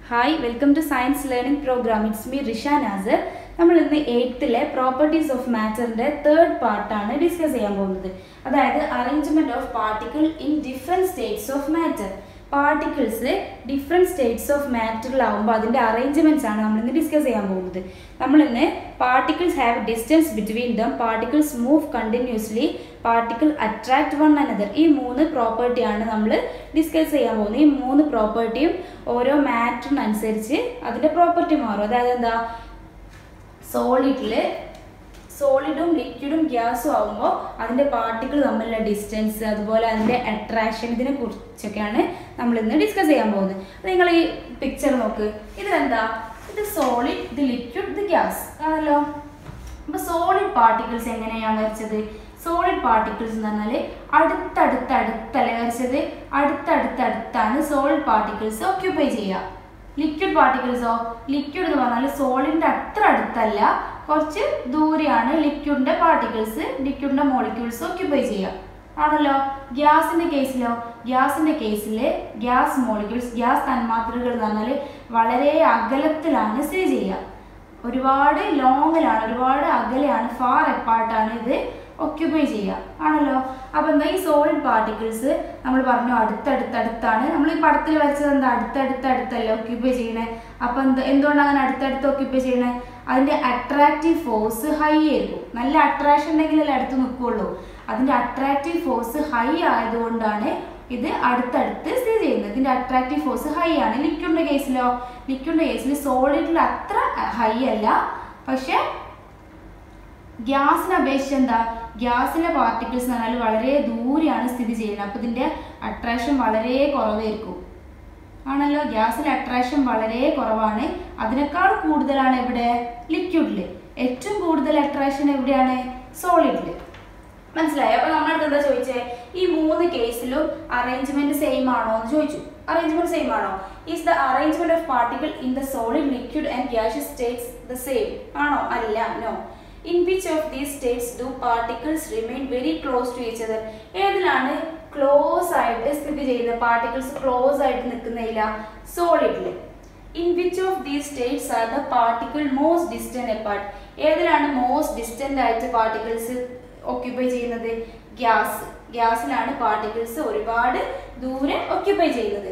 hi welcome to science learning program it's me Risha Nasar നമ്മൾ ഇന്ന് എയ്ത്തിലെ പ്രോപ്പർട്ടീസ് ഓഫ് മാറ്ററിന്റെ തേർഡ് പാർട്ടാണ് ഡിസ്കസ് ചെയ്യാൻ പോകുന്നത് അതായത് arrangement of particle in different states of matter particles different states of മാറ്ററിലാവുമ്പോൾ അതിന്റെ അറേഞ്ച്മെന്റ്സ് ആണ് നമ്മൾ ഇന്ന് ഡിസ്കസ് ചെയ്യാൻ പോകുന്നത് നമ്മൾ ഇന്ന് particles have distance between them particles move continuously particle attract one another ഈ മൂന്ന് പ്രോപ്പർട്ടിയാണ് നമ്മൾ ഡിസ്കസ് ചെയ്യാൻ പോകുന്നത് ഈ മൂന്ന് പ്രോപ്പർട്ടിയും ഓരോ മാറ്ററിനനുസരിച്ച് അതിന്റെ പ്രോപ്പർട്ടി മാറും അതായത് എന്താ സോളിഡില് സോളിഡും ലിക്വിഡും ഗ്യാസും ആകുമ്പോൾ അതിൻ്റെ പാർട്ടിക്കിൾ തമ്മിലുള്ള ഡിസ്റ്റൻസ് അതുപോലെ അതിൻ്റെ അട്രാക്ഷൻ ഇതിനെ കുറിച്ചൊക്കെയാണ് നമ്മൾ ഇന്ന് ഡിസ്കസ് ചെയ്യാൻ പോകുന്നത് അത് നിങ്ങൾ ഈ പിക്ചർ നോക്ക് ഇതിലെന്താ ഇത് സോളിഡ് ഇത് ലിക്വിഡ് ഇത് ഗ്യാസ് ആണല്ലോ അപ്പോൾ സോളിഡ് പാർട്ടിക്കിൾസ് എങ്ങനെയാണ് വരച്ചത് സോളിഡ് പാർട്ടിക്കിൾസ് എന്ന് പറഞ്ഞാൽ അടുത്തടുത്ത് അടുത്തല്ലേ വരച്ചത് അടുത്തടുത്തടുത്താണ് സോളിഡ് പാർട്ടിക്കിൾസ് ഓക്യുപ്പൈ ചെയ്യുക ലിക്വിഡ് പാർട്ടിക്കിൾസോ ലിക്വിഡ് എന്ന് പറഞ്ഞാൽ സോളിഡിന്റെ അത്ര അടുത്തല്ല കുറച്ച് ദൂരെയാണ് ലിക്വിഡിന്റെ പാർട്ടിക്കിൾസ് ലിക്വിഡിന്റെ മോളിക്യൂൾസ് ഓക്യുപ്പൈ ചെയ്യുക ആണല്ലോ ഗ്യാസിന്റെ കേസിലോ ഗ്യാസിന്റെ കേസിൽ ഗ്യാസ് മോളിക്യൂൾസ് ഗ്യാസ് തന്മാത്രകൾ എന്ന് പറഞ്ഞാൽ വളരെ അകലത്തിലാണ് സ്ഥിതി ചെയ്യുക ഒരുപാട് ലോങ്ങിലാണ് ഒരുപാട് അകലെയാണ് ഫാർ എപ്പാർട്ടാണ് ഇത് ഒക്യുപ്പൈ ചെയ്യുക ആണല്ലോ അപ്പോൾ എന്താ ഈ സോളിഡ് പാർട്ടിക്കിൾസ് നമ്മൾ പറഞ്ഞു അടുത്തടുത്തടുത്താണ് നമ്മൾ ഈ പടത്തിൽ വരച്ചത് എന്താ അടുത്തടുത്തടുത്തല്ലേ ഒക്യുപ്പൈ ചെയ്യണേ അപ്പോൾ എന്ത് എന്തുകൊണ്ടാണ് അങ്ങനെ അടുത്തടുത്ത് ഒക്യുപ്പൈ ചെയ്യണേ അതിൻ്റെ അട്രാക്റ്റീവ് ഫോഴ്സ് ഹൈ ആയിരിക്കും നല്ല അട്രാക്ഷൻ ഉണ്ടെങ്കിലല്ലേ അടുത്ത് നിൽക്കുകയുള്ളൂ അതിൻ്റെ അട്രാക്റ്റീവ് ഫോഴ്സ് ഹൈ ആയതുകൊണ്ടാണ് ഇത് അടുത്തടുത്ത് സ്ഥിതി ചെയ്യുന്നത് ഇതിൻ്റെ അട്രാക്റ്റീവ് ഫോഴ്സ് ഹൈ ആണ് ലിക്വിഡിൻ്റെ കേസിലോ ലിക്വിഡിൻ്റെ കേസിൽ സോളിഡിൽ അത്ര ഹൈ അല്ല പക്ഷെ ഗ്യാസിനെ അപേക്ഷിച്ച് എന്താ ഗ്യാസിലെ പാർട്ടിക്കിൾസ് എന്ന് പറഞ്ഞാൽ വളരെ ദൂരെയാണ് സ്ഥിതി ചെയ്യുന്നത് അപ്പോൾ ഇതിൻ്റെ അട്രാക്ഷൻ വളരെ കുറവായിരിക്കും ആണല്ലോ ഗ്യാസിലെ അട്രാക്ഷൻ വളരെ കുറവാണ് അതിനേക്കാൾ കൂടുതലാണ് ഇവിടെ ലിക്വിഡിൽ ഏറ്റവും കൂടുതൽ അട്രാക്ഷൻ എവിടെയാണ് സോളിഡിൽ മനസ്സിലായോ അപ്പൊ നമ്മളടുത്ത് എന്താ ചോദിച്ചേ ഈ മൂന്ന് കേസിലും അറേഞ്ച്മെന്റ് സെയിം ആണോ എന്ന് ചോദിച്ചു അറേഞ്ച്മെന്റ് സെയിം ആണോ is the arrangement of particle in the solid liquid and gas states the same ആണോ അല്ല no in which of these states do particles remain very close to each other ഏതിലാണ് close ആയിട്ട് സ്ഥിതി ചെയ്യുന്ന particles close ആയിട്ട് നിൽക്കുന്നില്ല സോളിഡിൽ in which of these states are the particle most distant apart ഏതിലാണ് മോസ്റ്റ് ഡിസ്റ്റന്റ് ആയിട്ട് പാർട്ടിക്കിൾസ് ഓക്യുപ്പൈ ചെയ്യുന്നത് ഗ്യാസ് ഗ്യാസിലാണ് പാർട്ടിക്കിൾസ് ഒരുപാട് ദൂരെ ഓക്യുപ്പൈ ചെയ്യുന്നത്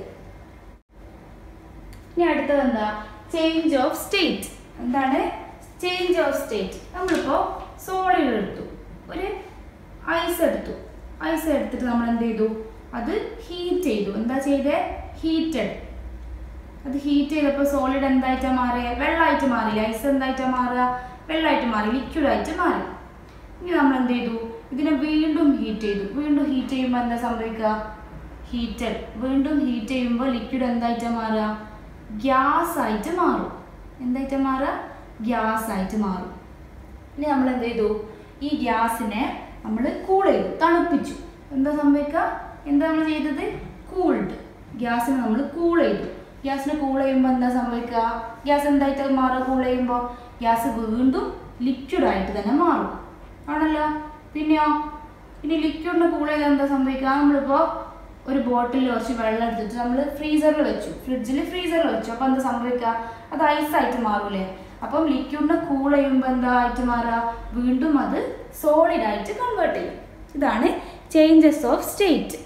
ഇനി അടുത്തത് എന്താ ചേഞ്ച് ഓഫ് സ്റ്റേറ്റ് എന്താണ് ചേഞ്ച് ഓഫ് സ്റ്റേറ്റ് നമ്മളിപ്പോൾ സോളിഡ് എടുത്തു ഒരു ഐസ് എടുത്തു ഐസ് എടുത്തിട്ട് നമ്മൾ എന്ത് ചെയ്തു അത് ഹീറ്റ് ചെയ്തു എന്താ ചെയ്തേ ഹീറ്റഡ് അത് ഹീറ്റ് ചെയ്തപ്പോൾ സോളിഡ് എന്തായിട്ടാ മാറിയ വെള്ളമായിട്ട് മാറി ഐസ് എന്തായിട്ടാ മാറുക വെള്ളമായിട്ട് മാറി ലിക്വിഡായിട്ട് മാറി ഇനി നമ്മൾ എന്ത് ചെയ്തു ഇതിനെ വീണ്ടും ഹീറ്റ് ചെയ്തു വീണ്ടും ഹീറ്റ് ചെയ്യുമ്പോൾ എന്താ സംഭവിക്കുക ഹീറ്റഡ് വീണ്ടും ഹീറ്റ് ചെയ്യുമ്പോൾ ലിക്വിഡ് എന്തായിട്ടാ മാറുക ഗ്യാസ് ആയിട്ട് മാറും എന്തായിട്ടാ മാറുക ഗ്യാസ് ആയിട്ട് മാറും ഇനി നമ്മൾ എന്ത് ചെയ്തു ഈ ഗ്യാസിനെ നമ്മൾ കൂൾ ചെയ്തു തണുപ്പിച്ചു എന്താ സംഭവിക്കുക എന്താ നമ്മൾ ചെയ്തത് കൂൾഡ് ഗ്യാസിനെ നമ്മൾ കൂൾ ചെയ്തു ഗ്യാസിനെ കൂൾ ചെയ്യുമ്പോൾ എന്താ സംഭവിക്കുക ഗ്യാസ് എന്തായിട്ട് മാറുക കൂൾ ചെയ്യുമ്പോൾ ഗ്യാസ് വീണ്ടും ലിക്വിഡായിട്ട് തന്നെ മാറും ആണല്ലോ പിന്നെയോ ഇനി ലിക്വിഡിനെ കൂൾ ചെയ്താൽ എന്താ സംഭവിക്കുക നമ്മളിപ്പോൾ ഒരു ബോട്ടിൽ കുറച്ച് വെള്ളം എടുത്തിട്ട് നമ്മൾ ഫ്രീസറിൽ വെച്ചു ഫ്രിഡ്ജിൽ ഫ്രീസറിൽ വെച്ചു അപ്പോൾ എന്താ സംഭവിക്കുക അത് ഐസായിട്ട് മാറൂലേ അപ്പം ലിക്വിഡിനെ കൂൾ ചെയ്യുമ്പോൾ എന്താ ആയിട്ട് മാറുക വീണ്ടും അത് സോളിഡ് ആയിട്ട് കൺവേർട്ട് ചെയ്യും ഇതാണ് ചേഞ്ചസ് ഓഫ് സ്റ്റേറ്റ്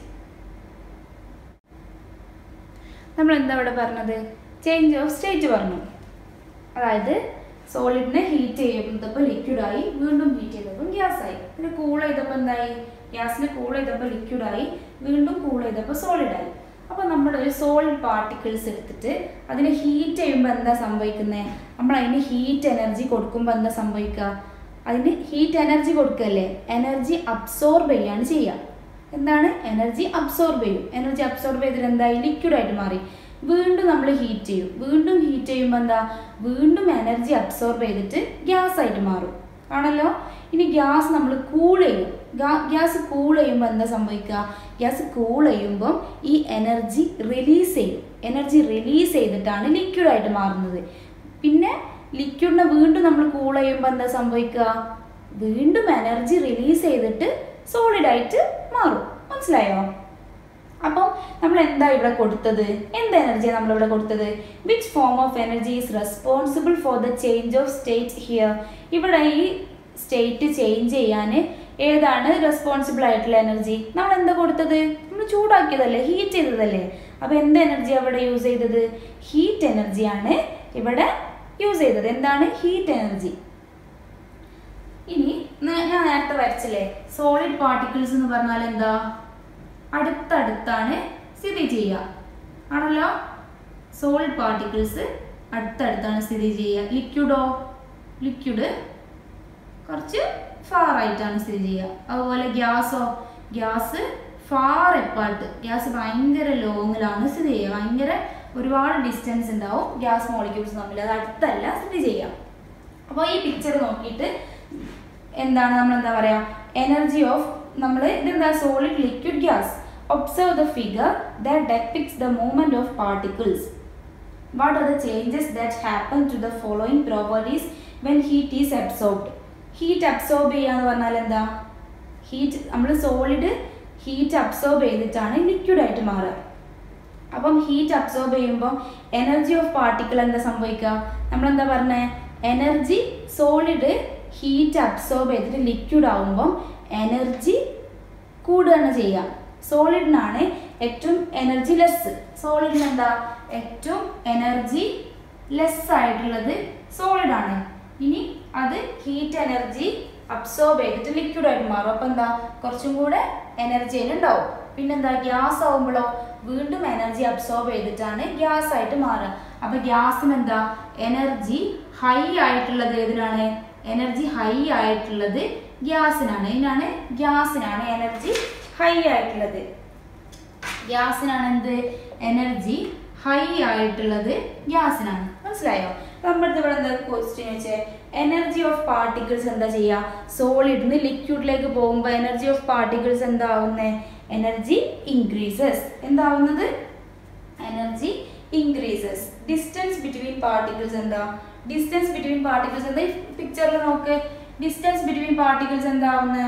നമ്മൾ എന്താ ഇവിടെ പറഞ്ഞത് ചേഞ്ച് ഓഫ് സ്റ്റേറ്റ് പറഞ്ഞു അതായത് സോളിഡിനെ ഹീറ്റ് ചെയ്തപ്പോൾ ലിക്വിഡായി വീണ്ടും ഹീറ്റ് ചെയ്തപ്പോൾ ഗ്യാസായി പിന്നെ കൂൾ ചെയ്തപ്പോൾ എന്തായി ഗ്യാസിനെ കൂൾ ചെയ്തപ്പോൾ ലിക്വിഡായി വീണ്ടും കൂൾ ചെയ്തപ്പോൾ സോളിഡായി അപ്പോൾ നമ്മൾ ഒരു സോളിഡ് പാർട്ടിക്കിൾസ് എടുത്തിട്ട് അതിനെ ഹീറ്റ് ചെയ്യുമ്പോൾ എന്താ സംഭവിക്കുന്നത് നമ്മൾ അതിന് ഹീറ്റ് എനർജി കൊടുക്കുമ്പോൾ എന്താ സംഭവിക്കുക അതിന് ഹീറ്റ് എനർജി കൊടുക്കല്ലേ എനർജി അബ്സോർബ് ചെയ്യാണ് ചെയ്യുക എന്താണ് എനർജി അബ്സോർബ് ചെയ്യും എനർജി അബ്സോർബ് ചെയ്തിട്ട് എന്തായി ലിക്വിഡായിട്ട് മാറി വീണ്ടും നമ്മൾ ഹീറ്റ് ചെയ്യും വീണ്ടും ഹീറ്റ് ചെയ്യുമ്പോൾ എന്താ വീണ്ടും എനർജി അബ്സോർബ് ചെയ്തിട്ട് ഗ്യാസ് ആയിട്ട് മാറും ആണല്ലോ ഇനി ഗ്യാസ് നമ്മൾ കൂൾ ചെയ്യും ഗ്യാസ് കൂൾ ചെയ്യുമ്പോൾ എന്താ സംഭവിക്കുക ഗ്യാസ് കൂൾ ചെയ്യുമ്പോൾ ഈ എനർജി റിലീസ് ചെയ്യും എനർജി റിലീസ് ചെയ്തിട്ടാണ് ലിക്വിഡായിട്ട് മാറുന്നത് പിന്നെ ലിക്വിഡിനെ വീണ്ടും നമ്മൾ കൂൾ ചെയ്യുമ്പോൾ എന്താ സംഭവിക്കുക വീണ്ടും എനർജി റിലീസ് ചെയ്തിട്ട് സോളിഡായിട്ട് മാറും മനസ്സിലായോ അപ്പം നമ്മൾ എന്താ ഇവിടെ കൊടുത്തത് എന്ത് എനർജിയാണ് നമ്മൾ ഇവിടെ കൊടുത്തത് which form of energy is responsible for the change of state here ഇവിടെ ഈ സ്റ്റേറ്റ് ചേഞ്ച് ചെയ്യാൻ ഏതാണ് റെസ്പോൺസിബിൾ ആയിട്ടുള്ള എനർജി നമ്മൾ എന്താ കൊടുത്തത് നമ്മൾ ചൂടാക്കിയതല്ലേ ഹീറ്റ് ചെയ്തതല്ലേ അപ്പോൾ എന്ത് എനർജി അവിടെ യൂസ് ചെയ്തത് ഹീറ്റ് എനർജിയാണ് ഇവിടെ യൂസ് ചെയ്തത് എന്താണ് ഹീറ്റ് എനർജി ഇനി നേ- ഞാൻ നേരത്തെ വരച്ചില്ലേ സോളിഡ് പാർട്ടിക്കിൾസ് എന്ന് പറഞ്ഞാൽ എന്താ അടുത്തടുത്താണ് സ്ഥിതി ചെയ്യുക ആണല്ലോ സോളിഡ് പാർട്ടിക്കിൾസ് അടുത്തടുത്താണ് സ്ഥിതി ചെയ്യുക ലിക്വിഡോ ലിക്വിഡ് കുറച്ച് ഫാർ ആയിട്ടാണ് സ്ഥിതി ചെയ്യുക അതുപോലെ ഗ്യാസോ ഗ്യാസ് ഫാർ എപ്പാർട്ട് ഗ്യാസ് ഭയങ്കര ലോങ്ങിലാണ് സ്ഥിതി ചെയ്യുക ഭയങ്കര ഒരുപാട് ഡിസ്റ്റൻസ് ഉണ്ടാവും ഗ്യാസ് മോളിക്യൂൾസ് തമ്മിൽ അത് അടുത്തല്ല സ്ഥിതി ചെയ്യുക അപ്പോൾ ഈ പിക്ചർ നോക്കിയിട്ട് എന്താണ് നമ്മൾ എന്താ പറയാ എനർജി ഓഫ് നമ്മൾ ഇതെന്താ solid liquid gas observe the figure that depicts the movement of particles what are the changes that happen to the following properties when heat is absorbed heat absorb ചെയ്യാന്ന് പറഞ്ഞാൽ എന്താ ഹീറ്റ് നമ്മൾ solid heat absorb ചെയ്തിട്ടാണ് liquid ആയിട്ട് മാറുക അപ്പം heat absorb ചെയ്യുമ്പോൾ energy of particle എന്താ സംഭവിക്കുക നമ്മളെന്താ പറഞ്ഞേ എനർജി സോളിഡ് ഹീറ്റ് അബ്സോർബ് ചെയ്തിട്ട് ലിക്വിഡ് ആവുമ്പം എനർജി കൂടുകയാണ് ചെയ്യുക സോളിഡിനാണ് ഏറ്റവും എനർജി ലെസ് സോളിഡിന് എന്താ ഏറ്റവും എനർജി ലെസ് ആയിട്ടുള്ളത് സോളിഡ് ആണ് ഇനി അത് ഹീറ്റ് എനർജി അബ്സോർബ് ചെയ്തിട്ട് ലിക്വിഡ് ആയിട്ട് മാറും അപ്പം എന്താ കുറച്ചും കൂടെ എനർജി അതിലുണ്ടാവും പിന്നെന്താ ഗ്യാസ് ആവുമ്പോഴോ വീണ്ടും എനർജി അബ്സോർബ് ചെയ്തിട്ടാണ് ഗ്യാസ് ആയിട്ട് മാറുക അപ്പൊ ഗ്യാസിന് എന്താ എനർജി ഹൈ ആയിട്ടുള്ളത് ഏതിനാണ് എനർജി ഹൈ ആയിട്ടുള്ളത് ഗ്യാസിനാണ് ഇതിനാണ് ഗ്യാസിനാണ് എനർജി ഹൈ ആയിട്ടുള്ളത് ഗ്യാസിനാണ് എന്ത് എനർജി ഹൈ ആയിട്ടുള്ളത് ഗ്യാസിനാണ് മനസ്സിലായോ നമ്മുടെ ഇവിടെ എന്താ ക്വസ്റ്റ്യൻ വെച്ചേ എനർജി ഓഫ് പാർട്ടിക്കിൾസ് എന്താ ചെയ്യുക സോളിഡിന്ന് ലിക്വിഡിലേക്ക് പോകുമ്പോൾ എനർജി ഓഫ് പാർട്ടിക്കിൾസ് എന്താവുന്നേ എനർജി ഇൻക്രീസസ് എന്താവുന്നത് energy increases distance between particles എന്താ ഡിസ്റ്റൻസ് ബിറ്റ്വീൻ പാർട്ടിക്കിൾസ് എന്താ ഈ പിക്ചറിൽ നോക്ക് ഡിസ്റ്റൻസ് ബിറ്റ്വീൻ പാർട്ടിക്കിൾസ് എന്താവുന്നത്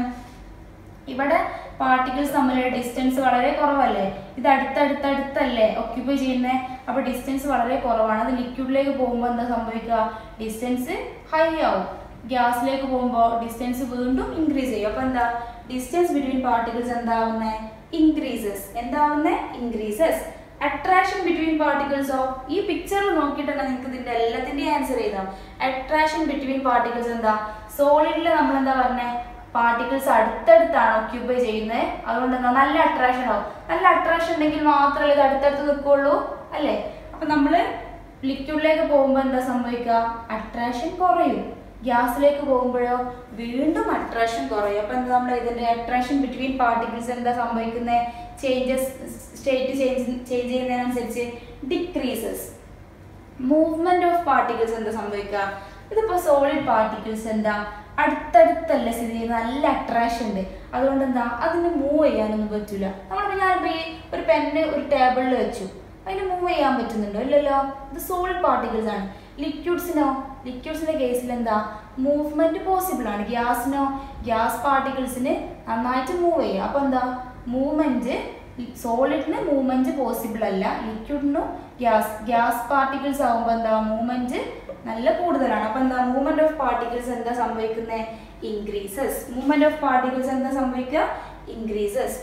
ഇവിടെ പാർട്ടിക്കിൾസ് തമ്മിലുള്ള ഡിസ്റ്റൻസ് വളരെ കുറവല്ലേ ഇത് അടുത്തടുത്തടുത്തല്ലേ ഒക്യുപ്പൈ ചെയ്യുന്നത് അപ്പൊ ഡിസ്റ്റൻസ് വളരെ കുറവാണ് അത് ലിക്വിഡിലേക്ക് പോകുമ്പോൾ എന്താ സംഭവിക്കുക ഡിസ്റ്റൻസ് ഹൈ ആവും ഗ്യാസിലേക്ക് പോകുമ്പോൾ ഡിസ്റ്റൻസ് വീണ്ടും ഇൻക്രീസ് ചെയ്യും അപ്പൊ എന്താ ഡിസ്റ്റൻസ് ബിറ്റ്വീൻ പാർട്ടിക്കിൾസ് എന്താവുന്നത് ഇൻക്രീസസ് എന്താവുന്നത് ഇൻക്രീസസ് അട്രാക്ഷൻ ബിറ്റ്വീൻ പാർട്ടിക്കിൾസോ ഈ പിക്ചറിൽ നോക്കിയിട്ടുണ്ടെങ്കിൽ നിങ്ങൾക്ക് ഇതിന്റെ എല്ലാത്തിന്റെയും ആൻസർ ചെയ്താം അട്രാക്ഷൻ ബിറ്റ്വീൻ പാർട്ടിക്കിൾസ് എന്താ സോളിഡിൽ നമ്മൾ എന്താ പറഞ്ഞേ പാർട്ടിക്കിൾസ് അടുത്തടുത്താണ് ഒക്യുപ്പൈ ചെയ്യുന്നത് അതുകൊണ്ട് എന്താ നല്ല അട്രാക്ഷൻ ആവും നല്ല അട്രാക്ഷൻ ഉണ്ടെങ്കിൽ മാത്രമേ ഇത് അടുത്തടുത്ത് നിൽക്കുള്ളൂ അല്ലേ അപ്പൊ നമ്മൾ ലിക്വിഡിലേക്ക് പോകുമ്പോൾ എന്താ സംഭവിക്കുക അട്രാക്ഷൻ കുറയും ഗ്യാസിലേക്ക് പോകുമ്പോഴോ വീണ്ടും അട്രാക്ഷൻ കുറയും അപ്പൊ എന്താ നമ്മൾ ഇതിന്റെ അട്രാക്ഷൻ ബിറ്റ്വീൻ പാർട്ടിക്കിൾസ് എന്താ സംഭവിക്കുന്നത് ചേഞ്ചസ് സ്റ്റേറ്റ് ചേഞ്ച് ചേഞ്ച് ചെയ്യുന്നതിനനുസരിച്ച് ഡിക്രീസസ് മൂവ്മെന്റ് ഓഫ് പാർട്ടിക്കിൾസ് എന്താ സംഭവിക്കുക ഇതിപ്പോ സോളിഡ് പാർട്ടിക്കിൾസ് എന്താ അടുത്തടുത്തല്ല സ്ഥിതി ചെയ്യുന്നത് നല്ല അട്രാക്ഷൻ ഉണ്ട് അതുകൊണ്ട് എന്താ അതിന് മൂവ് ചെയ്യാനൊന്നും പറ്റൂല നമ്മളിപ്പോ ഞാനിപ്പോ ഈ ഒരു പെന്ന് ഒരു ടേബിളിൽ വെച്ചു അതിന് മൂവ് ചെയ്യാൻ പറ്റുന്നുണ്ടോ ഇല്ലല്ലോ ഇത് സോളിഡ് പാർട്ടിക്കിൾസ് ആണ് ലിക്വിഡ്സിനോ ലിക്വിഡ്സിന്റെ കേസിൽ എന്താ മൂവ്മെന്റ് പോസിബിൾ ആണ് ഗ്യാസിനോ ഗ്യാസ് പാർട്ടിക്കിൾസിന് നന്നായിട്ട് മൂവ് ചെയ്യും അപ്പൊ എന്താ മൂവ്മെന്റ് സോളിഡിന് മൂവ്മെന്റ് പോസിബിൾ അല്ല ലിക്വിഡിനും ഗ്യാസ് ഗ്യാസ് പാർട്ടിക്കിൾസ് ആകുമ്പോൾ എന്താ മൂവ്മെന്റ് നല്ല കൂടുതലാണ് അപ്പൊ എന്താ മൂവ്മെന്റ് ഓഫ് പാർട്ടിക്കിൾസ് എന്താ സംഭവിക്കുന്നത് ഇൻക്രീസസ് മൂവ്മെന്റ് ഓഫ് പാർട്ടിക്കിൾസ് എന്താ സംഭവിക്കുക ഇൻക്രീസസ്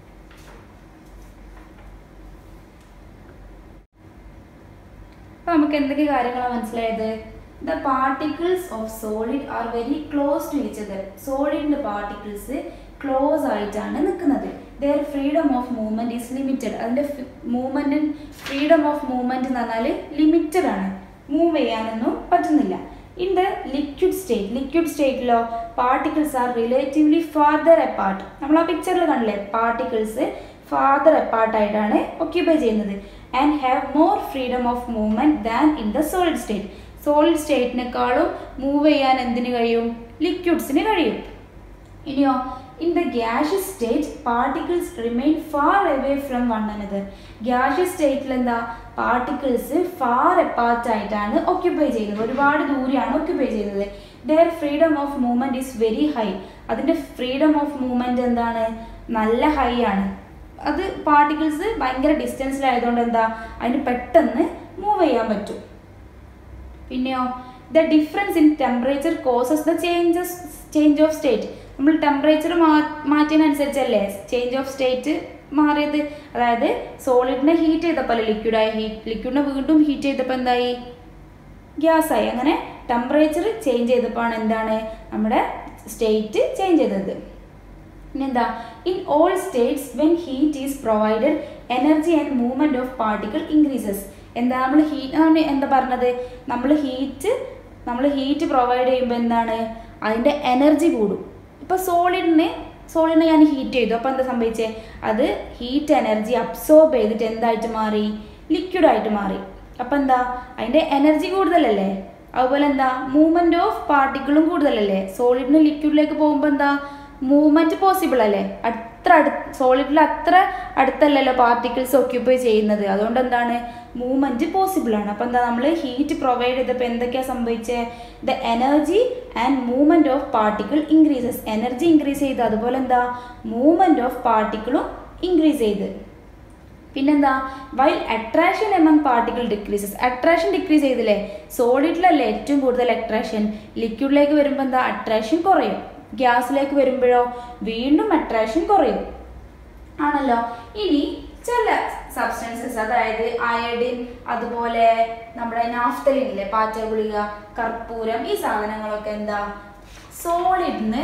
അപ്പൊ നമുക്ക് എന്തൊക്കെ കാര്യങ്ങളാണ് മനസ്സിലായത് the particles of solid are very close to each other സോളിഡിന്റെ പാർട്ടിക്കിൾസ് ക്ലോസ് ആയിട്ടാണ് നിൽക്കുന്നത് their freedom of movement is limited അതിന്റെ മൂവ്മെന്റ് ഫ്രീഡം ഓഫ് മൂവ്മെന്റ് എന്ന് പറഞ്ഞാൽ ലിമിറ്റഡ് ആണ് മൂവ് ചെയ്യാനൊന്നും പറ്റുന്നില്ല in the liquid state liquid സ്റ്റേറ്റിലോ particles are relatively farther apart നമ്മൾ ആ പിക്ചറിൽ കണ്ടില്ലേ പാർട്ടിക്കിൾസ് ഫാർദർ എപ്പാർട്ട് ആയിട്ടാണ് ഒക്യുപ്പൈ ചെയ്യുന്നത് and have more freedom of movement than in the solid state solid സ്റ്റേറ്റിനേക്കാളും move ചെയ്യാൻ എന്തിന് കഴിയും ലിക്വിഡ്സിന് കഴിയും ഇനിയോ in the gaseous state particles remain far away from one another gaseous സ്റ്റേറ്റിൽ എന്താ പാർട്ടിക്കിൾസ് ഫാർ എപ്പാർട്ട് ആയിട്ടാണ് ഒക്യുപ്പൈ ചെയ്യുന്നത് ഒരുപാട് ദൂരെയാണ് ഒക്യുപ്പൈ ചെയ്യുന്നത് their freedom of movement is very high അതിന്റെ ഫ്രീഡം ഓഫ് മൂവ്മെന്റ് എന്താണ് നല്ല ഹൈ ആണ് അത് പാർട്ടിക്കിൾസ് ഭയങ്കര ഡിസ്റ്റൻസിലായതുകൊണ്ട് എന്താ അതിന് പെട്ടെന്ന് മൂവ് ചെയ്യാൻ പറ്റും പിന്നെയോ the difference in temperature causes the changes change of state നമ്മൾ ടെമ്പറേച്ചർ മാ മാറ്റിയതിനനുസരിച്ചല്ലേ ചേഞ്ച് ഓഫ് സ്റ്റേറ്റ് മാറിയത് അതായത് സോളിഡിനെ ഹീറ്റ് ചെയ്തപ്പോൾ അല്ലേ ലിക്വിഡായി ഹീറ്റ് ലിക്വിഡിനെ വീണ്ടും ഹീറ്റ് ചെയ്തപ്പോൾ എന്തായി ഗ്യാസായി അങ്ങനെ ടെമ്പറേച്ചർ ചേഞ്ച് ചെയ്തപ്പോഴാണ് എന്താണ് നമ്മുടെ സ്റ്റേറ്റ് ചേഞ്ച് ചെയ്തത് പിന്നെന്താ in all states when heat is provided energy and movement of particle increases എന്താ നമ്മൾ ഹീറ്റ് എന്താ പറഞ്ഞത് നമ്മൾ ഹീറ്റ് നമ്മൾ ഹീറ്റ് പ്രൊവൈഡ് ചെയ്യുമ്പോൾ എന്താണ് അതിൻ്റെ എനർജി കൂടും ഇപ്പോൾ സോളിഡിന് സോളിഡിനെ ഞാൻ ഹീറ്റ് ചെയ്തു അപ്പോൾ എന്താ സംഭവിച്ചേ അത് ഹീറ്റ് എനർജി അബ്സോർബ് ചെയ്തിട്ട് എന്തായിട്ട് മാറി ലിക്വിഡായിട്ട് മാറി അപ്പം എന്താ അതിൻ്റെ എനർജി കൂടുതലല്ലേ അതുപോലെ എന്താ മൂവ്മെന്റ് ഓഫ് പാർട്ടിക്കിളും കൂടുതലല്ലേ സോളിഡിന് ലിക്വിഡിലേക്ക് പോകുമ്പോൾ എന്താ മൂവ്മെന്റ് പോസിബിൾ അല്ലേ അത്ര അടു സോളിഡിൽ അത്ര അടുത്തല്ലല്ലോ പാർട്ടിക്കിൾസ് ഒക്യുപ്പൈ ചെയ്യുന്നത് അതുകൊണ്ട് എന്താണ് മൂവ്മെന്റ് പോസിബിൾ ആണ് അപ്പം എന്താ നമ്മൾ ഹീറ്റ് പ്രൊവൈഡ് ചെയ്തപ്പോൾ എന്തൊക്കെയാ സംഭവിച്ചത് the energy and movement of particle increases energy increase ചെയ്ത് അതുപോലെ എന്താ മൂവ്മെന്റ് ഓഫ് പാർട്ടിക്കിളും ഇൻക്രീസ് ചെയ്ത് പിന്നെന്താ while attraction among particle decreases attraction decrease ചെയ്തില്ലേ സോളിഡിലല്ലേ ഏറ്റവും കൂടുതൽ അട്രാക്ഷൻ ലിക്വിഡിലേക്ക് വരുമ്പോൾ എന്താ അട്രാക്ഷൻ കുറയും ഗ്യാസിലേക്ക് വരുമ്പോഴോ വീണ്ടും അട്രാക്ഷൻ കുറയും ആണല്ലോ ഇനി ചില സബ്സ്റ്റൻസസ് അതായത് അയഡിൻ അതുപോലെ നമ്മുടെ നാഫ്തലിൻ ഇല്ലേ പാറ്റ ഗുളിക കർപ്പൂരം ഈ സാധനങ്ങളൊക്കെ എന്താ സോളിഡിന്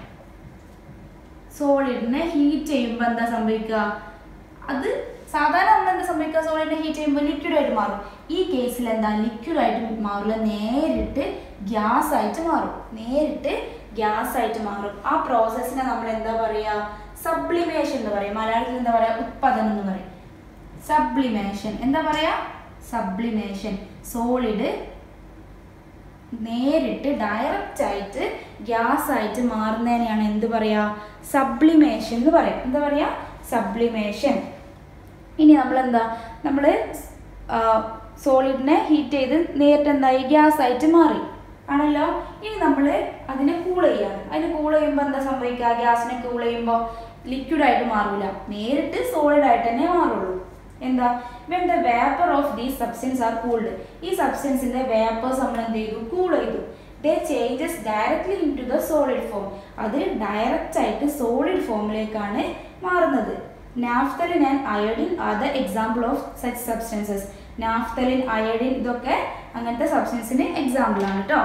സോളിഡിനെ ഹീറ്റ് ചെയ്യുമ്പോൾ എന്താ സംഭവിക്കുക അത് സാധാരണ നമ്മൾ എന്താ സംഭവിക്കുക സോളിഡിനെ ഹീറ്റ് ചെയ്യുമ്പോൾ ലിക്വിഡായിട്ട് മാറും ഈ കേസിൽ എന്താ ലിക്വിഡായിട്ട് മാറില്ല നേരിട്ട് ഗ്യാസ് ആയിട്ട് മാറും നേരിട്ട് ഗ്യാസ് ആയിട്ട് മാറും ആ പ്രോസസ്സിനെ നമ്മൾ എന്താ പറയുക സബ്ലിമേഷൻ എന്ന് പറയും മലയാളത്തിൽ എന്താ പറയുക ഉത്പാദനം എന്ന് പറയും സബ്ലിമേഷൻ എന്താ പറയാ സബ്ലിമേഷൻ സോളിഡ് നേരിട്ട് ഡയറക്റ്റ് ആയിട്ട് ഗ്യാസ് ആയിട്ട് മാറുന്നതിനെയാണ് എന്ത് പറയാ സബ്ലിമേഷൻ എന്ന് പറയാം എന്താ പറയാ സബ്ലിമേഷൻ ഇനി നമ്മൾ എന്താ നമ്മൾ സോളിഡിനെ ഹീറ്റ് ചെയ്ത് നേരിട്ട് എന്തായി ഗ്യാസ് ആയിട്ട് മാറി ആണല്ലോ ഇനി നമ്മൾ അതിനെ കൂൾ ചെയ്യാണ് അതിന് കൂൾ ചെയ്യുമ്പോൾ എന്താ സംഭവിക്കുക ഗ്യാസിനെ കൂൾ ചെയ്യുമ്പോൾ ലിക്വിഡായിട്ട് മാറൂല നേരിട്ട് സോളിഡ് ആയിട്ട് തന്നെ മാറുള്ളൂ എന്താ when the vapour of these substance are cooled ഈ സബ്സ്റ്റൻസിന്റെ വേപ്പേഴ്സ് നമ്മൾ എന്ത് ചെയ്തു കൂൾ ചെയ്തു they changes directly into the solid form അത് ഡയറക്റ്റ് ആയിട്ട് സോളിഡ് ഫോമിലേക്കാണ് മാറുന്നത് naphthalene and iodine are the example of such substances naphthalene iodine ഇതൊക്കെ അങ്ങനത്തെ സബ്സ്റ്റൻസിന് എക്സാമ്പിൾ ആണ് കേട്ടോ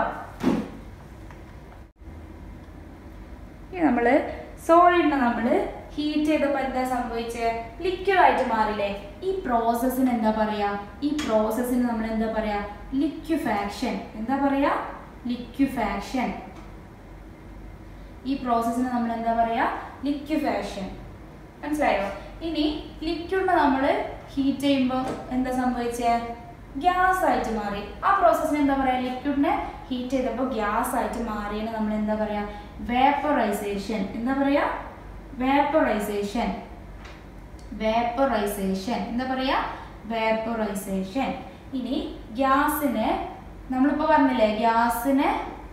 നമ്മൾ സോളിഡിനെ നമ്മൾ ഹീറ്റ് ചെയ്തപ്പോൾ എന്താ സംഭവിച്ചത് ലിക്വിഡ് ആയിട്ട് മാറില്ലേ ഈ പ്രോസസ്സിന് എന്താ പറയാ ഈ പ്രോസസ്സിന് നമ്മൾ എന്താ പറയാ ലിക്വിഫാക്ഷൻ എന്താ പറയാ ലിക്വിഫാക്ഷൻ ഈ പ്രോസസ്സിന് നമ്മൾ എന്താ പറയാ ലിക്വിഫാക്ഷൻ മനസ്സിലായോ ഇനി ലിക്വിഡിനെ നമ്മൾ ഹീറ്റ് ചെയ്യുമ്പോൾ എന്താ സംഭവിച്ചത് ഗ്യാസ് ആയിട്ട് മാറി ആ പ്രോസസ്സിന് എന്താ പറയാ ലിക്വിഡിനെ ഹീറ്റ് ചെയ്തപ്പോൾ ഗ്യാസ് ആയിട്ട് മാറിയതിന് നമ്മൾ എന്താ പറയാ വേപ്പറൈസേഷൻ എന്താ പറയാ വേപ്പറൈസേഷൻ വേപ്പറൈസേഷൻ എന്താ പറയാ വേപ്പറൈസേഷൻ ഇനി ഗ്യാസിന് നമ്മളിപ്പോ പറഞ്ഞില്ലേ ഗ്യാസിന്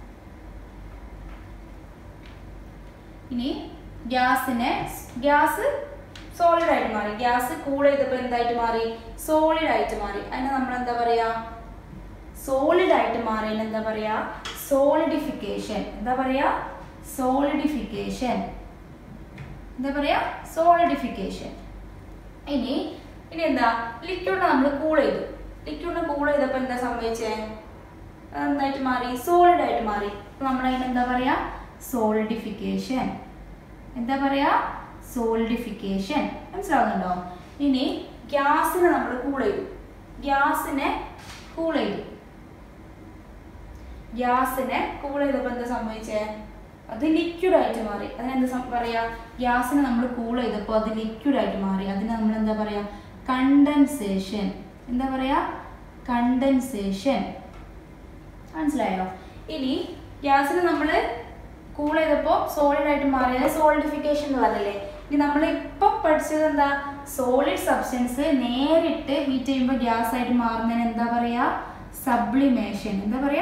ഇനി ഗ്യാസിന് ഗ്യാസ് സോളിഡ് ആയിട്ട് മാറി ഗ്യാസ് കൂൾ ചെയ്തപ്പോൾ എന്തായിട്ട് മാറി സോളിഡ് ആയിട്ട് മാറി അതിനെ നമ്മൾ എന്താ പറയാ സോളിഡ് ആയിട്ട് മാറിയതിന് എന്താ പറയാ സോളിഡിഫിക്കേഷൻ എന്താ പറയാ സോളിഡിഫിക്കേഷൻ എന്താ പറയാ സോളിഡിഫിക്കേഷൻ ഇനി ഇനി എന്താ ലിക്വിഡിനെ നമ്മൾ കൂൾ ചെയ്തു ലിക്വിഡിനെ കൂൾ ചെയ്തപ്പോൾ എന്താ സംഭവിച്ചേ എന്തായിട്ട് മാറി സോളിഡ് ആയിട്ട് മാറി നമ്മൾ അതിന് എന്താ പറയാ സോളിഡിഫിക്കേഷൻ എന്താ പറയാ സോളിഡിഫിക്കേഷൻ മനസ്സിലാവുന്നുണ്ടോ ഇനി ഗ്യാസിനെ നമ്മൾ കൂൾ ചെയ്തു ഗ്യാസിനെ കൂൾ ചെയ്തു ഗ്യാസിനെ കൂൾ ചെയ്തപ്പോൾ എന്താ സംഭവിച്ചേ അത് ലിക്വിഡ് ആയിട്ട് മാറി അതിനെന്താ സം- പറയാ ഗ്യാസിനെ നമ്മൾ കൂൾ ചെയ്തപ്പോൾ അത് ലിക്വിഡ് ആയിട്ട് മാറി അതിനെ നമ്മൾ എന്താ പറയാ കണ്ടൻസേഷൻ എന്താ പറയാ കണ്ടൻസേഷൻ മനസ്സിലായോ ഇനി ഗ്യാസിന് നമ്മൾ കൂൾ ചെയ്തപ്പോൾ സോളിഡ് ആയിട്ട് മാറിയത് സോളിഡിഫിക്കേഷൻ എന്ന് പറഞ്ഞല്ലേ ഇനി നമ്മൾ ഇപ്പം പഠിച്ചത് എന്താ സോളിഡ് സബ്സ്റ്റൻസ് നേരിട്ട് ഹീറ്റ് ചെയ്യുമ്പോൾ ഗ്യാസ് ആയിട്ട് മാറുന്നതിന് എന്താ പറയാ സബ്ലിമേഷൻ എന്താ പറയാ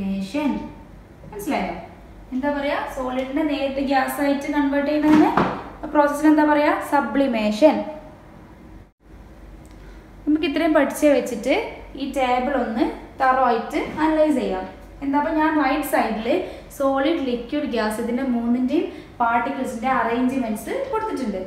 സബ്ലിമേഷൻ മനസ്സിലായോ എന്താ പറയാ സോളിഡിനെ നേരിട്ട് ഗ്യാസ് ആയിട്ട് കൺവേർട്ട് ചെയ്യുന്നതിന് പ്രോസസ്സിന് എന്താ പറയുക സബ്ലിമേഷൻ നമുക്ക് ഇത്രയും പഠിച്ച് വെച്ചിട്ട് ഈ ടേബിൾ ഒന്ന് തറവായിട്ട് അനലൈസ് ചെയ്യാം എന്താ അപ്പോൾ ഞാൻ റൈറ്റ് സൈഡിൽ സോളിഡ് ലിക്വിഡ് ഗ്യാസ് ഇതിൻ്റെ മൂന്നിൻ്റെയും പാർട്ടിക്കിൾസിൻ്റെ അറേഞ്ച്മെൻറ്റ്സ് കൊടുത്തിട്ടുണ്ട്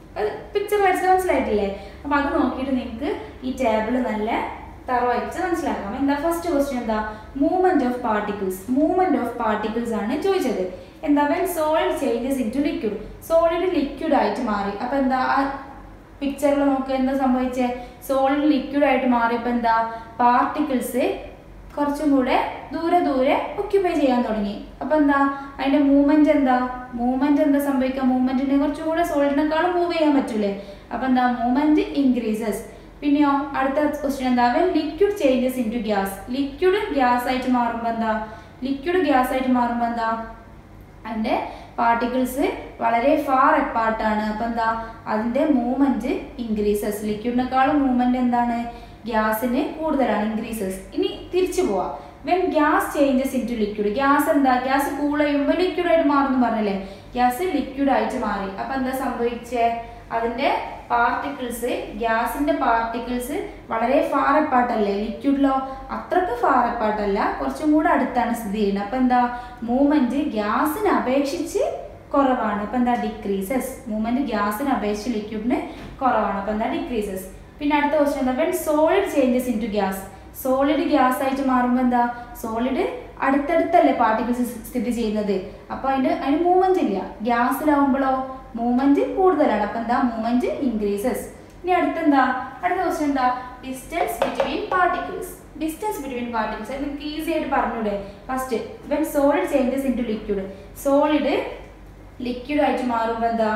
പിക്ചർ വരച്ച് മനസ്സിലായിട്ടില്ലേ അപ്പം അത് നോക്കിയിട്ട് നിങ്ങൾക്ക് ഈ ടേബിൾ നല്ല തറവായിട്ട് മനസ്സിലാക്കാം എന്താ ഫസ്റ്റ് ക്വസ്റ്റ്യൻ എന്താ movement of particles movement of particles ആണ് ചോദിച്ചത് എന്താ when solid changes into liquid solid liquid ആയിട്ട് മാറി അപ്പം എന്താ ആ പിക്ചറിൽ നോക്കുക എന്താ സംഭവിച്ചേ സോളിഡ് ലിക്വിഡ് ആയിട്ട് മാറിയപ്പോൾ എന്താ പാർട്ടിക്കിൾസ് കുറച്ചും കൂടെ ദൂരെ ദൂരെ ഒക്യുപ്പൈ ചെയ്യാൻ തുടങ്ങി അപ്പൊ എന്താ അതിന്റെ മൂവ്മെന്റ് എന്താ മൂവ്മെന്റ് എന്താ സംഭവിക്കുക മൂവ്മെന്റിന് കുറച്ചും കൂടെ സോളിഡിനേക്കാളും മൂവ് ചെയ്യാൻ പറ്റൂലേ അപ്പൊ എന്താ മൂവ്മെന്റ് ഇൻക്രീസസ് പിന്നെയോ അടുത്ത ക്വസ്റ്റ്യൻ എന്താ when liquid changes into gas liquid gas ആയിട്ട് മാറുമ്പോൾ എന്താ ലിക്വിഡ് ഗ്യാസ് ആയിട്ട് മാറുമ്പോൾ എന്താ അതിൻ്റെ പാർട്ടിക്കിൾസ് വളരെ ഫാർ എപ്പാർട്ടാണ് അപ്പം എന്താ അതിൻ്റെ മൂവ്മെൻറ്റ് ഇൻക്രീസസ് ലിക്വിഡിനേക്കാളും മൂവ്മെൻറ്റ് എന്താണ് ഗ്യാസിന് കൂടുതലാണ് ഇൻക്രീസസ് ഇനി തിരിച്ചു പോവാം when gas changes into liquid gas എന്താ ഗ്യാസ് കൂൾ ചെയ്യുമ്പോൾ ലിക്വിഡായിട്ട് മാറുന്നു പറഞ്ഞല്ലേ ഗ്യാസ് ലിക്വിഡായിട്ട് മാറി അപ്പം എന്താ സംഭവിച്ചേ അതിൻ്റെ പാർട്ടിക്കിൾസ് ഗ്യാസിന്റെ പാർട്ടിക്കിൾസ് വളരെ ഫാർ അപ്പാർട്ടല്ലേ ലിക്വിഡിലോ അത്രക്ക് ഫാർ അപ്പാർട്ടല്ല കുറച്ചും കൂടെ അടുത്താണ് സ്ഥിതി ചെയ്യുന്നത് അപ്പം എന്താ മൂവ്മെന്റ് ഗ്യാസിനെ അപേക്ഷിച്ച് കുറവാണ് അപ്പം എന്താ ഡിക്രീസസ് മൂവ്മെന്റ് ഗ്യാസിനെ അപേക്ഷിച്ച് ലിക്വിഡിന് കുറവാണ് അപ്പം എന്താ ഡിക്രീസസ് പിന്നെ അടുത്ത ക്വസ്റ്റ്യൻ എന്താ when solid changes into gas solid gas ആയിട്ട് മാറുമ്പോൾ എന്താ സോളിഡ് അടുത്തടുത്തല്ലേ പാർട്ടിക്കിൾസ് സ്ഥിതി ചെയ്യുന്നത് അപ്പോൾ അതിന്റെ അതിന് മൂവ്മെന്റ് ഇല്ല ഗ്യാസിലാവുമ്പോഴോ മൂവ്മെന്റ് കൂടുതലാണ് അപ്പം എന്താ മൂവ്മെന്റ് ഇൻക്രീസസ് ഇനി അടുത്തെന്താ അടുത്ത ക്വസ്റ്റ്യൻ എന്താ distance between particles distance between particles അത് നിങ്ങൾക്ക് ഈസി ആയിട്ട് പറഞ്ഞൂടെ first when solid changes into liquid solid liquid ആയിട്ട് മാറുമ്പോൾ എന്താ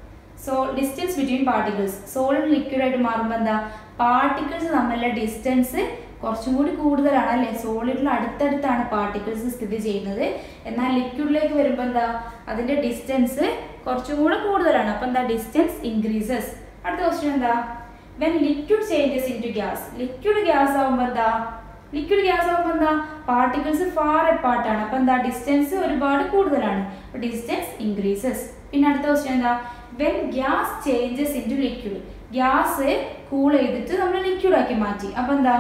so distance between particles solid liquid ആയിട്ട് മാറുമ്പോൾ എന്താ പാർട്ടിക്കിൾസ് തമ്മിലുള്ള ഡിസ്റ്റൻസ് കുറച്ചും കൂടി കൂടുതലാണ് അല്ലേ സോളിഡിൽ അടുത്തടുത്താണ് പാർട്ടിക്കിൾസ് സ്ഥിതി ചെയ്യുന്നത് എന്നാൽ ലിക്വിഡിലേക്ക് വരുമ്പോൾ എന്താ അതിന്റെ ഡിസ്റ്റൻസ് കുറച്ചും കൂടെ കൂടുതലാണ് അപ്പം എന്താ ഡിസ്റ്റൻസ് ഇൻക്രീസസ് അടുത്ത ക്വസ്റ്റ്യൻ എന്താ when liquid changes into gas liquid gas ആകുമ്പോൾ എന്താ ലിക്വിഡ് ഗ്യാസ് ആകുമ്പോൾ എന്താ പാർട്ടിക്കിൾസ് ഫാർ എപ്പാർട്ടാണ് അപ്പം എന്താ ഡിസ്റ്റൻസ് ഒരുപാട് കൂടുതലാണ് അപ്പോൾ ഡിസ്റ്റൻസ് ഇൻക്രീസസ് പിന്നെ അടുത്ത ക്വസ്റ്റ്യൻ എന്താ when gas changes into liquid gas cool ചെയ്തിട്ട് നമ്മൾ ലിക്വിഡ് ആക്കി മാറ്റി അപ്പം എന്താ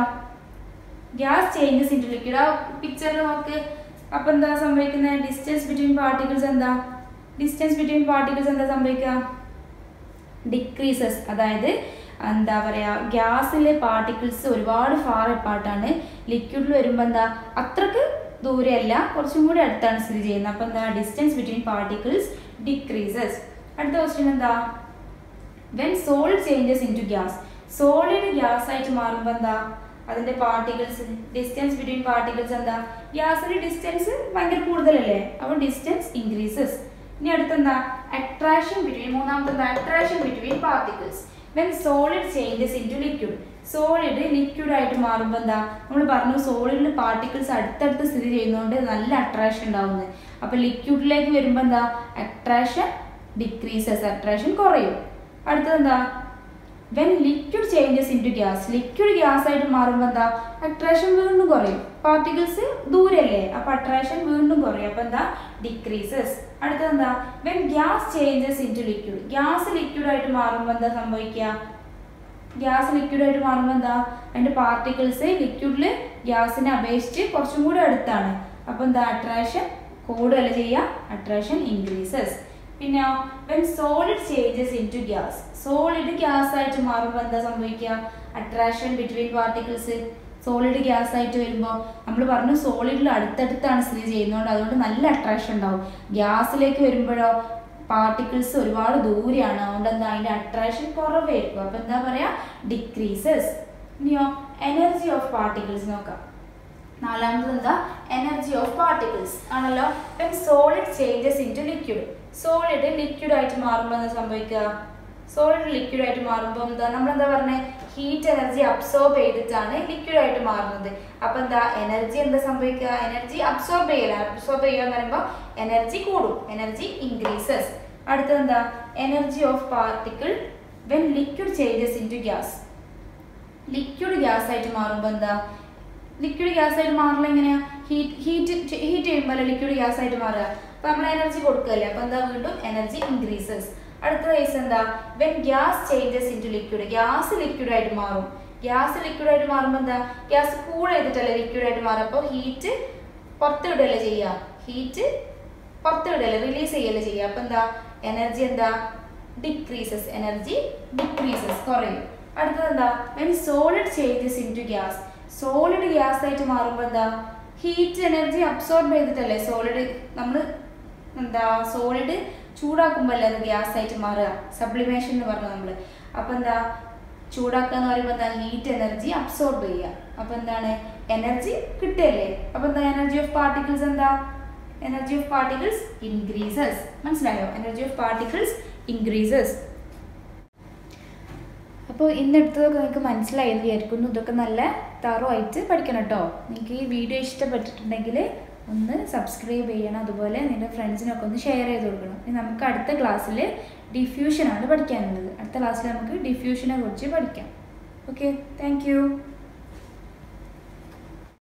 gas changes into liquid ആ പിക്ചറിൽ നോക്ക് അപ്പം എന്താ സംഭവിക്കുന്നത് ഡിസ്റ്റൻസ് ബിറ്റ്വീൻ പാർട്ടിക്കിൾസ് എന്താ ഡിസ്റ്റൻസ് ബിറ്റ്വീൻ പാർട്ടിക്കിൾസ് എന്താ സംഭവിക്കുക ഡിക്രീസസ് അതായത് എന്താ പറയുക ഗ്യാസിലെ പാർട്ടിക്കിൾസ് ഒരുപാട് ഫാർ എപ്പാർട്ടാണ് ലിക്വിഡിൽ വരുമ്പോൾ എന്താ അത്രക്ക് ദൂരെയല്ല കുറച്ചും കൂടി അടുത്താണ് സ്ഥിതി ചെയ്യുന്നത് അപ്പം എന്താ ഡിസ്റ്റൻസ് ബിറ്റ്വീൻ പാർട്ടിക്കിൾസ് ഡിക്രീസസ് അടുത്ത ക്വസ്റ്റ്യൻ എന്താ when solid changes into gas solid gas ആയിട്ട് മാറുമ്പോൾ എന്താ അതിന്റെ പാർട്ടിക്കിൾസ് ഡിസ്റ്റൻസ് ബിറ്റ്വീൻ പാർട്ടിക്കിൾസ് എന്താ ഗ്യാസിന്റെ ഡിസ്റ്റൻസ് ഭയങ്കര കൂടുതലല്ലേ അപ്പോൾ ഡിസ്റ്റൻസ് ഇൻക്രീസസ് ഇനി അടുത്തെന്താ അട്രാക്ഷൻ ബിറ്റ്വീൻ മൂന്നാമത്തെ എന്താ attraction between particles when solid changes into liquid solid liquid ആയിട്ട് മാറുമ്പോൾ എന്താ നമ്മൾ പറഞ്ഞു സോളിഡിൽ പാർട്ടിക്കിൾസ് അടുത്തടുത്ത് സ്ഥിതി ചെയ്യുന്നതുകൊണ്ട് നല്ല അട്രാക്ഷൻ ഉണ്ടാവുന്നത് അപ്പോൾ ലിക്വിഡിലേക്ക് വരുമ്പോൾ എന്താ അട്രാക്ഷൻ ഡിക്രീസസ് അട്രാക്ഷൻ കുറയും അടുത്തത് എന്താ when liquid changes into gas liquid gas ആയിട്ട് മാറുമ്പോൾ എന്താ അട്രാക്ഷൻ വീണ്ടും കുറയും പാർട്ടിക്കിൾസ് ദൂരല്ലേ അപ്പൊ അട്രാക്ഷൻ വീണ്ടും കുറയും അപ്പൊ എന്താ ഡിക്രീസസ് അടുത്തത് എന്താ when gas changes into liquid gas liquid ആയിട്ട് മാറുമ്പോൾ എന്താ സംഭവിക്കുക ഗ്യാസ് ലിക്വിഡ് ആയിട്ട് മാറുമ്പോൾ എന്താ അതിന്റെ പാർട്ടിക്കിൾസ് ലിക്വിഡിൽ ഗ്യാസിനെ അപേക്ഷിച്ച് കുറച്ചും കൂടി അടുത്താണ് അപ്പൊ എന്താ അട്രാക്ഷൻ കൂടുതൽ ചെയ്യുക അട്രാക്ഷൻ ഇൻക്രീസസ് പിന്നെ when solid changes into gas solid gas ആയിട്ട് മാറുമ്പോൾ എന്താ സംഭവിക്കുക attraction between particles solid gas ആയിട്ട് വരുമ്പോൾ നമ്മൾ പറഞ്ഞു സോളിഡിൽ അടുത്തടുത്താണ് സ്ഥിതി ചെയ്യുന്നതുകൊണ്ട് അതുകൊണ്ട് നല്ല അട്രാക്ഷൻ ഉണ്ടാവും ഗ്യാസിലേക്ക് വരുമ്പോഴോ പാർട്ടിക്കിൾസ് ഒരുപാട് ദൂരെയാണ് അതുകൊണ്ട് എന്താ അതിന്റെ അട്രാക്ഷൻ കുറവായിരിക്കും അപ്പൊ എന്താ പറയാ ഡിക്രീസസ് ഇനിയോ എനർജി ഓഫ് പാർട്ടിക്കിൾസ് നോക്കാം നാലാമത് എന്താ എനർജി ഓഫ് പാർട്ടിക്കിൾസ് ആണല്ലോ solid changes into liquid solid liquid ആയിട്ട് മാറുമ്പോൾ എന്താ സംഭവിക്കുക സോളിഡ് ലിക്വിഡ് ആയിട്ട് മാറുമ്പോൾ എന്താ നമ്മൾ എന്താ പറഞ്ഞത് ഹീറ്റ് എനർജി അബ്സോർബ് ചെയ്തിട്ടാണ് ലിക്വിഡ് ആയിട്ട് മാറുന്നത് അപ്പൊ എന്താ എനർജി എന്താ സംഭവിക്കുക എനർജി അബ്സോർബ് ചെയ്യല അബ്സോർബ് ചെയ്യുക എന്ന് പറയുമ്പോൾ എനർജി കൂടും എനർജി ഇൻക്രീസസ് അടുത്തത് എന്താ energy of particle when liquid changes into gas liquid gas ആയിട്ട് മാറുമ്പോൾ എന്താ ലിക്വിഡ് ഗ്യാസ് ആയിട്ട് മാറില്ല എങ്ങനെയാ ഹീറ്റ് ഹീറ്റ് ഹീറ്റ് ചെയ്യുമ്പോൾ ലിക്വിഡ് ഗ്യാസ് ആയിട്ട് മാറുക അപ്പൊ നമ്മൾ എനർജി കൊടുക്കല്ലേ അപ്പൊ എന്താ വീണ്ടും എനർജി ഇൻക്രീസസ് അടുത്ത കേസ് എന്താ when gas changes into liquid gas liquid ആയിട്ട് മാറും ഗ്യാസ് ലിക്വിഡ് ആയിട്ട് മാറുമ്പോൾ എന്താ ഗ്യാസ് കൂൾ ചെയ്തിട്ടല്ലേ ലിക്വിഡ് ആയിട്ട് മാറും അപ്പോൾ ഹീറ്റ് പുറത്ത് വിടുകയല്ലേ ചെയ്യുക ഹീറ്റ് പുറത്ത് വിടുകയല്ലേ റിലീസ് ചെയ്യല്ലേ ചെയ്യുക അപ്പോൾ എന്താ എനർജി എന്താ ഡിക്രീസസ് എനർജി ഡിക്രീസസ് കുറയും അടുത്തത് എന്താ when solid changes into gas solid gas ആയിട്ട് മാറുമ്പോൾ എന്താ ഹീറ്റ് എനർജി അബ്സോർബ് ചെയ്തിട്ടല്ലേ സോളിഡ് നമ്മൾ എന്താ സോളിഡ് ചൂടാക്കുമ്പോൾ അല്ലേ അത് ഗ്യാസ് ആയിട്ട് മാറുക സബ്ലിമേഷൻ എന്ന് പറഞ്ഞു നമ്മൾ അപ്പോൾ എന്താ ചൂടാക്കുക എന്ന് പറയുമ്പോൾ എന്താ ഹീറ്റ് എനർജി അബ്സോർബ് ചെയ്യുക അപ്പോൾ എന്താണ് എനർജി കിട്ടുകയല്ലേ അപ്പോൾ എന്താ എനർജി ഓഫ് പാർട്ടിക്കിൾസ് എന്താ എനർജി ഓഫ് പാർട്ടിക്കിൾസ് ഇൻക്രീസസ് മനസ്സിലായോ എനർജി ഓഫ് പാർട്ടിക്കിൾസ് ഇൻക്രീസസ് അപ്പോൾ ഇന്നെടുത്തതൊക്കെ നിങ്ങൾക്ക് മനസ്സിലായി എന്ന് വിചാരിക്കുന്നു ഇതൊക്കെ നല്ല തറവായിട്ട് പഠിക്കണം കേട്ടോ നിങ്ങൾക്ക് ഈ വീഡിയോ ഇഷ്ടപ്പെട്ടിട്ടുണ്ടെങ്കിൽ ഒന്ന് സബ്സ്ക്രൈബ് ചെയ്യണം അതുപോലെ നിങ്ങളുടെ ഫ്രണ്ട്സിനൊക്കെ ഒന്ന് ഷെയർ ചെയ്ത് കൊടുക്കണം ഇനി നമുക്ക് അടുത്ത ക്ലാസ്സിൽ ഡിഫ്യൂഷനാണ് പഠിക്കാനുള്ളത് അടുത്ത ക്ലാസ്സിൽ നമുക്ക് ഡിഫ്യൂഷനെ കുറിച്ച് പഠിക്കാം ഓക്കെ താങ്ക്